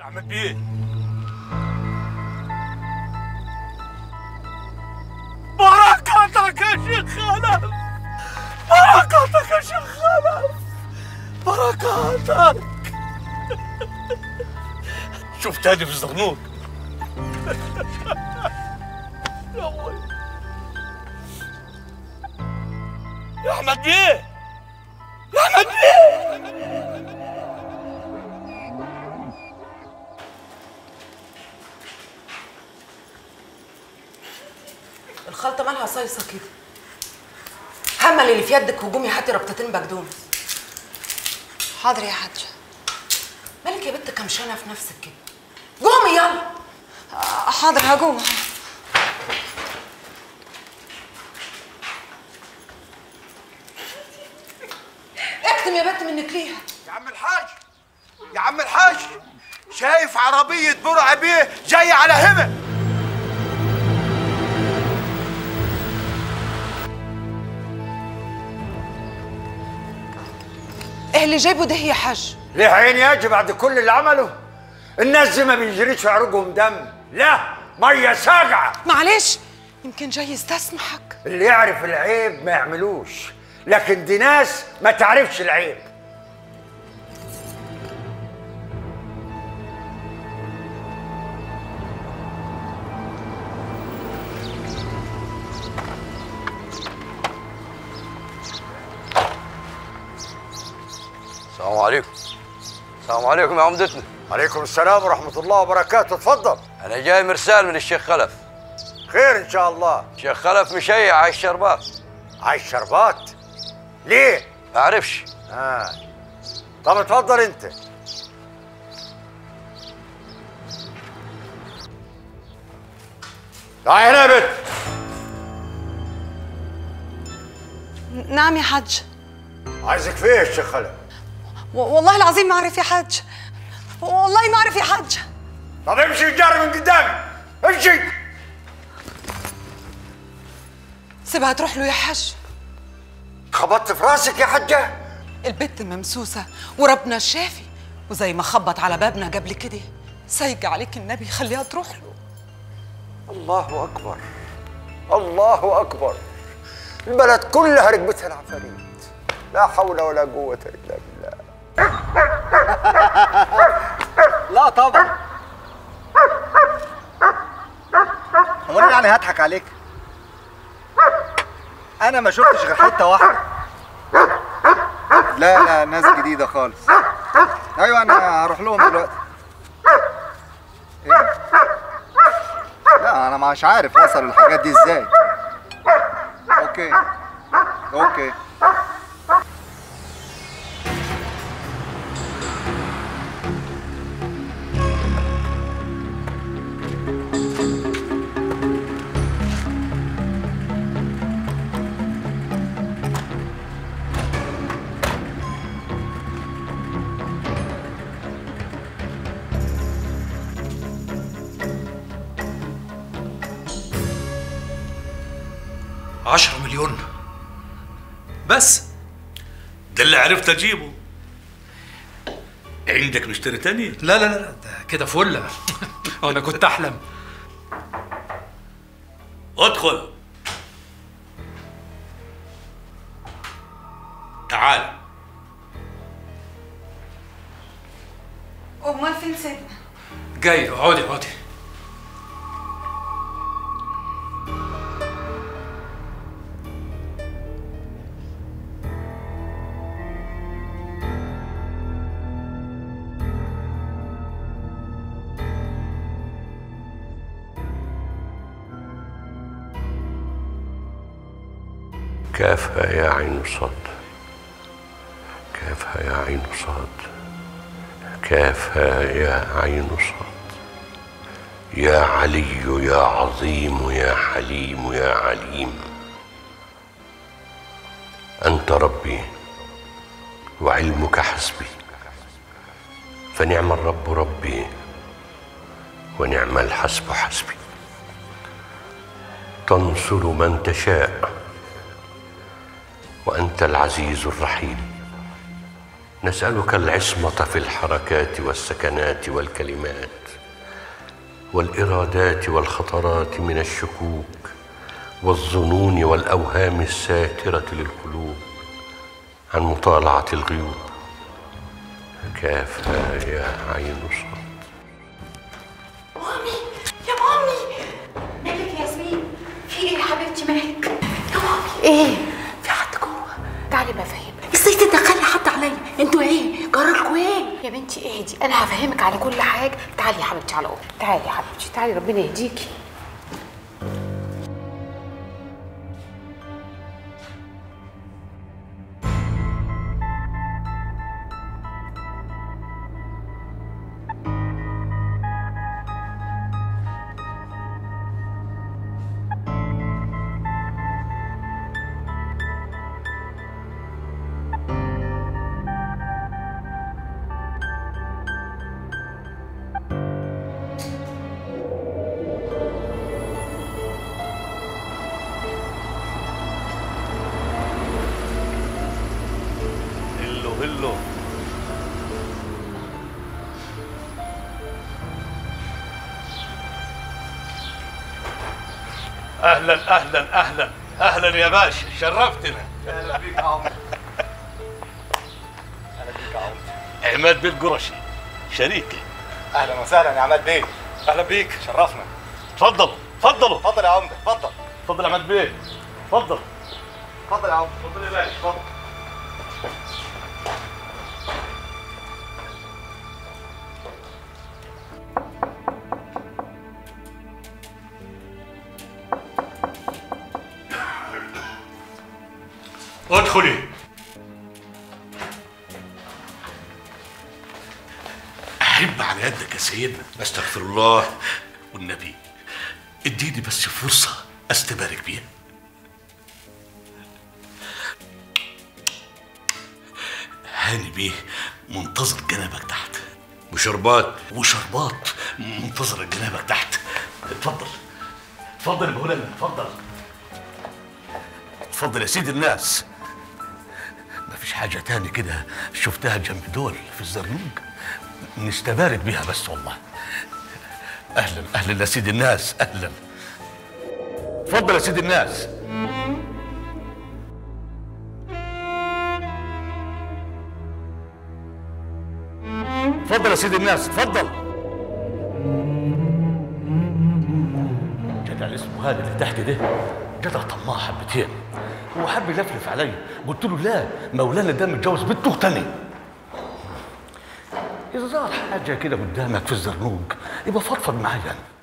احمد بيه بركاتك يا شيخ خلف بركاتك يا شيخ خلف بركاتك شوف تاني في الزغنوط يا ابوي يا احمد بيه يا احمد بيه الخلطة مالها صيصة كده همل اللي في يدك هجومي هاتي ربطتين بقدونس حاضر يا حاج مالك يا بنت كمشانة في نفسك كده قومي يلا آه، حاضر هقوم اكتم يا بنت منك ليها يا عم الحاج يا عم الحاج شايف عربية برع بيه جاية على هنا ايه اللي جايبه ده يا حاج ليه عيني ياجي بعد كل اللي عمله الناس دي ما بيجريش في عروقهم دم لا ميه ساقعه معلش يمكن جاي يستسمحك اللي يعرف العيب ما يعملوش لكن دي ناس ما تعرفش العيب السلام عليكم السلام عليكم يا عمدتنا عليكم السلام ورحمه الله وبركاته اتفضل انا جاي مرسال من الشيخ خلف خير ان شاء الله الشيخ خلف مشيع على الشربات عايز شربات ليه ما اعرفش اه طب اتفضل انت تعالي هنا يا بنت نعم يا حاج عايزك في ايه يا شيخ خلف و- والله العظيم ما اعرف يا حاج والله ما اعرف يا حاج طب امشي الجار من قدامي امشي سيبها تروح له يا حاج خبطت في راسك يا حجه البت ممسوسة وربنا الشافي وزي ما خبط على بابنا قبل كده سيج عليك النبي خليها تروح له الله اكبر الله اكبر البلد كلها ركبتها العفاريت لا حول ولا قوه الا بالله لا طبعا هو انا يعني هضحك عليك انا ما شفتش غير حته واحده لا لا ناس جديده خالص ايوه انا هروح لهم دلوقتي ايه لا انا مش عارف وصلوا الحاجات دي ازاي اوكي اوكي عشرة مليون بس ده اللي عرفت اجيبه عندك مشتري تاني لا لا لا ده كده فل انا كنت احلم ادخل تعال امال فين سيدنا جاي اقعدي اقعدي كافها يا عين صاد كافها يا عين صاد كافها يا عين صاد يا علي يا عظيم يا حليم يا عليم أنت ربي وعلمك حسبي فنعم الرب ربي ونعم الحسب حسبي تنصر من تشاء وانت العزيز الرحيم نسألك العصمة في الحركات والسكنات والكلمات والإرادات والخطرات من الشكوك والظنون والأوهام الساترة للقلوب عن مطالعة الغيوب كافها يا عين صاد مامي يا مامي مالك يا ياسمين في ايه يا حبيبتي مالك يا مامي ايه في حد جوه تعالي بفهمك ازاي تدخلي حد عليا انتوا ايه جرالكوا ايه يا بنتي اهدي انا هفهمك على كل حاجه تعالي يا حبيبتي على اوضتي تعالي يا حبيبتي تعالي ربنا يهديكي هلو هلو اهلا اهلا اهلا اهلا يا باشا شرفتنا اهلا بيك يا عمرو اهلا بيك يا عمرو عماد بن قرشي شريكي اهلا وسهلا يا عماد بيه اهلا بيك شرفنا تفضلوا تفضلوا اتفضل يا عمده اتفضل تفضل يا عماد بيه تفضل اتفضل يا عمده تفضل يا باشا اتفضل ادخلي احب على يدك يا سيدنا أستغفر الله والنبي اديني بس فرصه استبارك بيها هاني بيه منتظر جنابك تحت وشربات وشربات منتظر جنابك تحت اتفضل اتفضل يا مولانا اتفضل اتفضل يا سيد الناس مفيش حاجة تاني كده شفتها جنب دول في الزرنوج نستبارك بيها بس والله اهلا اهلا يا سيد الناس اهلا اتفضل يا سيد الناس اتفضل يا سيد الناس اتفضل جدع اللي اسمه هذا اللي تحت ده جدع طماع حبتين هو حب يلفلف عليا قلت له لا مولانا ده متجوز بنته تاني اذا ظهر حاجه كده قدامك في الزرنوج يبقى فضفض معايا